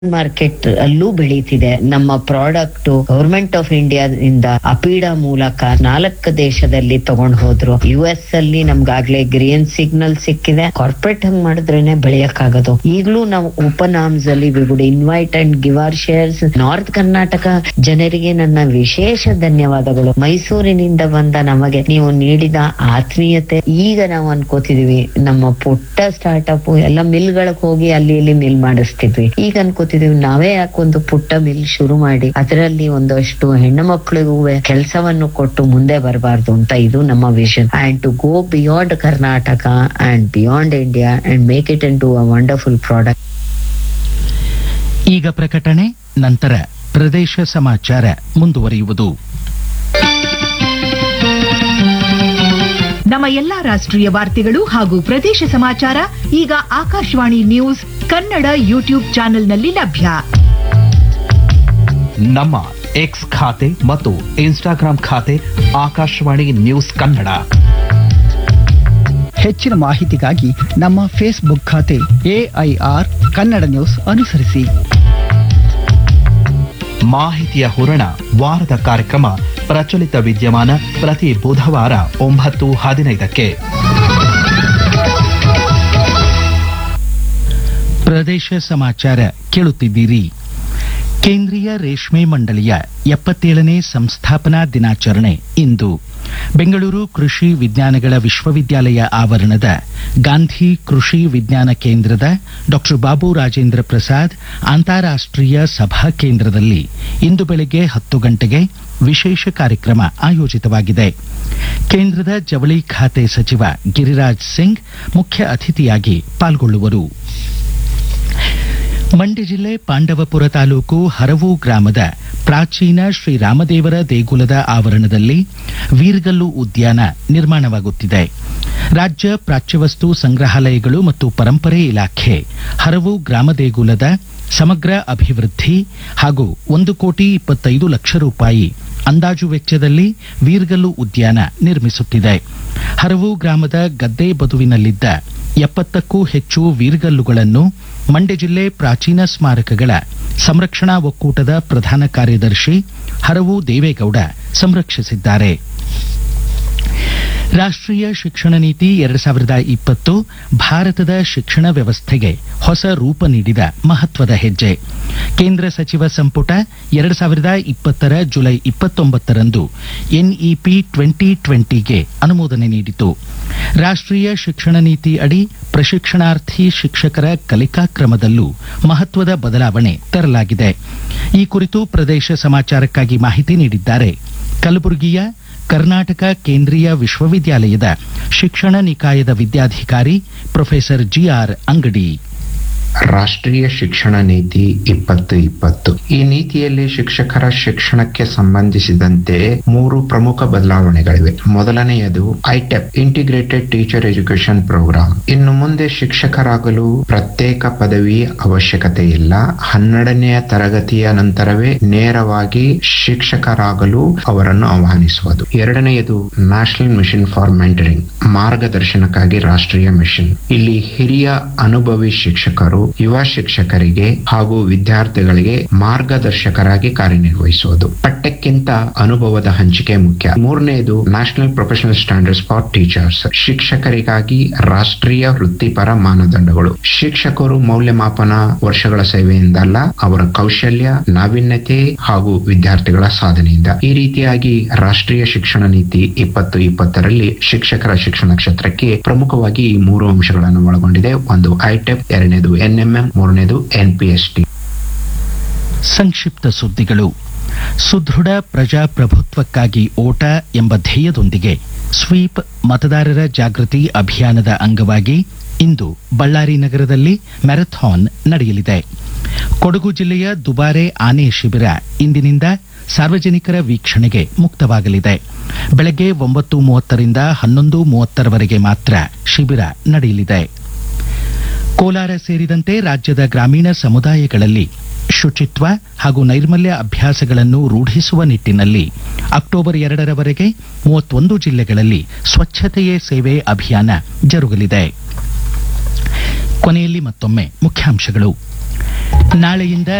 market ಅಲ್ಲೂ ಬೆಳೀತಿದೆ ನಮ್ಮ product government of India ಇಂದ ಅಪೀಡ ಮೂಲಕ ನಾಲ್ಕು ದೇಶದಲ್ಲಿ ತಗೊಂಡ್ ಹೋದ್ರು ಯು ಎಸ್ ಅಲ್ಲಿ ನಮ್ಗಾಗ್ಲೇ ಗ್ರೀನ್ ಸಿಗ್ನಲ್ ಸಿಕ್ಕಿದೆ ಕಾರ್ಪೊರೇಟ್ ಹಂಗ್ ಮಾಡಿದ್ರೇನೆ ಬೆಳೆಯಕ್ಕಾಗೋದು ಈಗಲೂ ನಾವು ಓಪನ್ ಆರ್ಮ್ಸ್ ಅಲ್ಲಿ we would invite and give our shares north Karnataka ಜನರಿಗೆ ನನ್ನ ವಿಶೇಷ ಧನ್ಯವಾದಗಳು ಮೈಸೂರಿನಿಂದ ಬಂದ ನಮಗೆ ನೀವು ನೀಡಿದ ಆತ್ಮೀಯತೆ ಈಗ ನಾವು ಅನ್ಕೋತಿದೀವಿ ನಮ್ಮ ಪುಟ್ಟ ಸ್ಟಾರ್ಟ್ಅಪ್ ಎಲ್ಲ ಮಿಲ್ಗಳಿಗೆ ಹೋಗಿ ಅಲ್ಲಿ ಇಲ್ಲಿ ಮಿಲ್ ಮಾಡಿಸ್ತಿದ್ವಿ ಈಗ ಅನ್ಕೋತಿದೀವಿ ನಾವೇ ಯಾಕೆ ಒಂದು ಪುಟ್ಟ ಮಿಲ್ ಶುರು ಮಾಡಿ ಅದರಲ್ಲಿ ಒಂದಷ್ಟು ಹೆಣ್ಣು ಮಕ್ಕಳಿಗೂ ಕೆಲಸವನ್ನು ಕೊಟ್ಟು ಮುಂದೆ ಬರಬಾರ್ದು ಅಂತ ಇದು ನಮ್ಮ vision and to go beyond Karnataka and beyond India and make it into a wonderful product ಈಗ ಪ್ರಕಟಣೆ ನಂತರ ಪ್ರದೇಶ ಸಮಾಚಾರ ಮುಂದುವರಿಯುವುದು ನಮ್ಮ ಎಲ್ಲಾ ರಾಷ್ಟ್ರೀಯ ವಾರ್ತೆಗಳು ಹಾಗೂ ಪ್ರದೇಶ ಸಮಾಚಾರ ಈಗ ಆಕಾಶವಾಣಿ ನ್ಯೂಸ್ ಕನ್ನಡ ಯೂಟ್ಯೂಬ್ ಚಾನೆಲ್ನಲ್ಲಿ ಲಭ್ಯ ನಮ್ಮ ಎಕ್ಸ್ ಖಾತೆ ಮತ್ತು ಇನ್ಸ್ಟಾಗ್ರಾಂ ಖಾತೆ ಆಕಾಶವಾಣಿ ನ್ಯೂಸ್ ಕನ್ನಡ ಹೆಚ್ಚಿನ ಮಾಹಿತಿಗಾಗಿ ನಮ್ಮ ಫೇಸ್ಬುಕ್ ಖಾತೆ ಎಐಆರ್ ಕನ್ನಡ ನ್ಯೂಸ್ ಅನುಸರಿಸಿ ಮಾಹಿತಿಯ ಹೂರಣ ವಾರದ ಕಾರ್ಯಕ್ರಮ ಪ್ರಚಲಿತ ವಿದ್ಯಮಾನ ಪ್ರತಿ ಬುಧವಾರ ಒಂಬತ್ತು ಹದಿನೈದಕ್ಕೆ ಪ್ರದೇಶ ಸಮಾಚಾರ ಕೇಳುತ್ತಿದ್ದೀರಿ ಕೇಂದ್ರೀಯ ರೇಷ್ಮೆ ಮಂಡಳಿಯ ಎಪ್ಪತ್ತೇಳನೇ ಸಂಸ್ಥಾಪನಾ ದಿನಾಚರಣೆ ಇಂದು ಬೆಂಗಳೂರು ಕೃಷಿ ವಿಜ್ಞಾನಗಳ ವಿಶ್ವವಿದ್ಯಾಲಯ ಆವರಣದ ಗಾಂಧಿ ಕೃಷಿ ವಿಜ್ಞಾನ ಕೇಂದ್ರದ ಡಾಕ್ಟರ್ ಬಾಬು ರಾಜೇಂದ್ರ ಪ್ರಸಾದ್ ಅಂತಾರಾಷ್ಟ್ರೀಯ ಸಭಾ ಕೇಂದ್ರದಲ್ಲಿ ಇಂದು ಬೆಳಗ್ಗೆ ಹತ್ತು ಗಂಟೆಗೆ ವಿಶೇಷ ಕಾರ್ಯಕ್ರಮ ಆಯೋಜಿತವಾಗಿದೆ ಕೇಂದ್ರದ ಜವಳಿ ಖಾತೆ ಸಚಿವ ಗಿರಿರಾಜ್ ಸಿಂಗ್ ಮುಖ್ಯ ಅತಿಥಿಯಾಗಿ ಪಾಲ್ಗೊಳ್ಳುವರು ಮಂಡ್ಯ ಜಿಲ್ಲೆ ಪಾಂಡವಪುರ ತಾಲೂಕು ಹರವು ಗ್ರಾಮದ ಪ್ರಾಚೀನ ಶ್ರೀರಾಮದೇವರ ದೇಗುಲದ ಆವರಣದಲ್ಲಿ ವೀರ್ಗಲ್ಲು ಉದ್ಯಾನ ನಿರ್ಮಾಣವಾಗುತ್ತಿದೆ ರಾಜ್ಯ ಪ್ರಾಚ್ಯವಸ್ತು ಸಂಗ್ರಹಾಲಯಗಳು ಮತ್ತು ಪರಂಪರೆ ಇಲಾಖೆ ಹರವು ಗ್ರಾಮ ದೇಗುಲದ ಸಮಗ್ರ ಅಭಿವೃದ್ಧಿ ಹಾಗೂ ಒಂದು ಕೋಟಿ ಇಪ್ಪತ್ತೈದು ಲಕ್ಷ ರೂಪಾಯಿ ಅಂದಾಜು ವೆಚ್ಚದಲ್ಲಿ ವೀರ್ಗಲ್ಲು ಉದ್ಯಾನ ನಿರ್ಮಿಸುತ್ತಿದೆ ಹರವು ಗ್ರಾಮದ ಗದ್ದೆ ಬದುವಿನಲ್ಲಿದ್ದ ಎಪ್ಪತ್ತಕ್ಕೂ ಹೆಚ್ಚು ವೀರ್ಗಲ್ಲುಗಳನ್ನು ಮಂಡ್ಯ ಜಿಲ್ಲೆ ಪ್ರಾಚೀನ ಸ್ಮಾರಕಗಳ ಸಂರಕ್ಷಣಾ ಒಕ್ಕೂಟದ ಪ್ರಧಾನ ಕಾರ್ಯದರ್ಶಿ ಹರವು ದೇವೇಗೌಡ ಸಂರಕ್ಷಿಸಿದ್ದಾರೆ ರಾಷ್ಟ್ರೀಯ ಶಿಕ್ಷಣ ನೀತಿ ಎರಡ್ ಸಾವಿರದ ಇಪ್ಪತ್ತು ಭಾರತದ ಶಿಕ್ಷಣ ವ್ಯವಸ್ಥೆಗೆ ಹೊಸ ರೂಪ ನೀಡಿದ ಮಹತ್ವದ ಹೆಜ್ಜೆ ಕೇಂದ್ರ ಸಚಿವ ಸಂಪುಟ ಎರಡ್ ಸಾವಿರದ ಇಪ್ಪತ್ತರ ಜುಲೈ ಇಪ್ಪತ್ತೊಂಬತ್ತರಂದು ಎನ್ಇಪಿ ಟ್ವೆಂಟಿ ಟ್ವೆಂಟಿಗೆ ಅನುಮೋದನೆ ನೀಡಿತು ರಾಷ್ಟ್ರೀಯ ಶಿಕ್ಷಣ ನೀತಿ ಅಡಿ ಪ್ರಶಿಕ್ಷಣಾರ್ಥಿ ಶಿಕ್ಷಕರ ಕಲಿಕಾ ಕ್ರಮದಲ್ಲೂ ಮಹತ್ವದ ಬದಲಾವಣೆ ತರಲಾಗಿದೆ ಈ ಕುರಿತು ಪ್ರದೇಶ ಸಮಾಚಾರಕ್ಕಾಗಿ ಮಾಹಿತಿ ನೀಡಿದ್ದಾರೆ ಕಲಬುರಗಿಯ ಕರ್ನಾಟಕ ಕೇಂದ್ರೀಯ ವಿಶ್ವವಿದ್ಯಾಲಯದ ಶಿಕ್ಷಣ ನಿಕಾಯದ ವಿದ್ಯಾಧಿಕಾರಿ ಪ್ರೊಫೆಸರ್ ಜಿಆರ್ ಅಂಗಡಿ ರಾಷ್ಟ್ರೀಯ ಶಿಕ್ಷಣ ನೀತಿ ಇಪ್ಪತ್ತು ಇಪ್ಪತ್ತು ಈ ನೀತಿಯಲ್ಲಿ ಶಿಕ್ಷಕರ ಶಿಕ್ಷಣಕ್ಕೆ ಸಂಬಂಧಿಸಿದಂತೆ ಮೂರು ಪ್ರಮುಖ ಬದಲಾವಣೆಗಳಿವೆ ಮೊದಲನೆಯದು ITEP integrated teacher education programme ಇನ್ನು ಮುಂದೆ ಶಿಕ್ಷಕರಾಗಲು ಪ್ರತ್ಯೇಕ ಪದವಿ ಅವಶ್ಯಕತೆ ಇಲ್ಲ ಹನ್ನೆರಡನೆಯ ತರಗತಿಯ ನಂತರವೇ ನೇರವಾಗಿ ಶಿಕ್ಷಕರಾಗಲು ಅವರನ್ನು ಆಹ್ವಾನಿಸುವುದು ಎರಡನೆಯದು ನ್ಯಾಷನಲ್ ಮಿಷನ್ ಫಾರ್ ಮೆಂಟರಿಂಗ್ ಮಾರ್ಗದರ್ಶನಕ್ಕಾಗಿ ರಾಷ್ಟ್ರೀಯ ಮಿಷನ್ ಇಲ್ಲಿ ಹಿರಿಯ ಅನುಭವಿ ಶಿಕ್ಷಕರು ಯುವ ಶಿಕ್ಷಕರಿಗೆ ಹಾಗೂ ವಿದ್ಯಾರ್ಥಿಗಳಿಗೆ ಮಾರ್ಗದರ್ಶಕರಾಗಿ ಕಾರ್ಯನಿರ್ವಹಿಸುವುದು ಪಠ್ಯಕ್ಕಿಂತ ಅನುಭವದ ಹಂಚಿಕೆ ಮುಖ್ಯ ಮೂರನೆಯದು national professional standards for teachers ಶಿಕ್ಷಕರಿಗಾಗಿ ರಾಷ್ಟ್ರೀಯ ವೃತ್ತಿಪರ ಮಾನದಂಡಗಳು ಶಿಕ್ಷಕರು ಮೌಲ್ಯಮಾಪನ ವರ್ಷಗಳ ಸೇವೆಯಿಂದಲ್ಲ ಅವರ ಕೌಶಲ್ಯ ನಾವೀನ್ಯತೆ ಹಾಗೂ ವಿದ್ಯಾರ್ಥಿಗಳ ಸಾಧನೆಯಿಂದ ಈ ರೀತಿಯಾಗಿ ರಾಷ್ಟ್ರೀಯ ಶಿಕ್ಷಣ ನೀತಿ ಇಪ್ಪತ್ತು ಇಪ್ಪತ್ತರಲ್ಲಿ ಶಿಕ್ಷಕರ ಶಿಕ್ಷಣ ಕ್ಷೇತ್ರಕ್ಕೆ ಪ್ರಮುಖವಾಗಿ ಈ ಮೂರು ಅಂಶಗಳನ್ನು ಒಳಗೊಂಡಿದೆ ಒಂದು ಐಟೆಪ್ ಎರಡನೇದು ಎನ್ಎಂಎಂ ಮೂರನೇದು ಎನ್ಪಿಎಸ್ಟಿ ಸಂಕ್ಷಿಪ್ತ ಸುದ್ದಿಗಳು ಸುದೃಢ ಪ್ರಜಾಪ್ರಭುತ್ವಕ್ಕಾಗಿ ಓಟ ಎಂಬ ಧ್ಯೇಯದೊಂದಿಗೆ ಸ್ವೀಪ್ ಮತದಾರರ ಜಾಗೃತಿ ಅಭಿಯಾನದ ಅಂಗವಾಗಿ ಇಂದು ಬಳ್ಳಾರಿ ನಗರದಲ್ಲಿ ಮ್ಯಾರಥಾನ್ ನಡೆಯಲಿದೆ ಕೊಡಗು ಜಿಲ್ಲೆಯ ದುಬಾರೆ ಆನೆ ಶಿಬಿರ ಇಂದಿನಿಂದ ಸಾರ್ವಜನಿಕರ ವೀಕ್ಷಣೆಗೆ ಮುಕ್ತವಾಗಲಿದೆ ಬೆಳಗ್ಗೆ ಒಂಬತ್ತು ಮೂವತ್ತರಿಂದ ಹನ್ನೊಂದು ಮೂವತ್ತರವರೆಗೆ ಮಾತ್ರ ಶಿಬಿರ ನಡೆಯಲಿದೆ ಕೋಲಾರ ಸೇರಿದಂತೆ ರಾಜ್ಯದ ಗ್ರಾಮೀಣ ಸಮುದಾಯಗಳಲ್ಲಿ ಶುಚಿತ್ವ ಹಾಗೂ ನೈರ್ಮಲ್ಯ ಅಭ್ಯಾಸಗಳನ್ನು ರೂಢಿಸುವ ನಿಟ್ಟಿನಲ್ಲಿ ಅಕ್ಟೋಬರ್ ಎರಡರವರೆಗೆ ಮೂವತ್ತೊಂದು ಜಿಲ್ಲೆಗಳಲ್ಲಿ ಸ್ವಚ್ಛತೆಯೇ ಸೇವೆ ಅಭಿಯಾನ ಜರುಗಲಿದೆ ಕೊನೆಯಲ್ಲಿ ಮತ್ತೊಮ್ಮೆ ಮುಖ್ಯಾಂಶಗಳು ನಾಳೆಯಿಂದ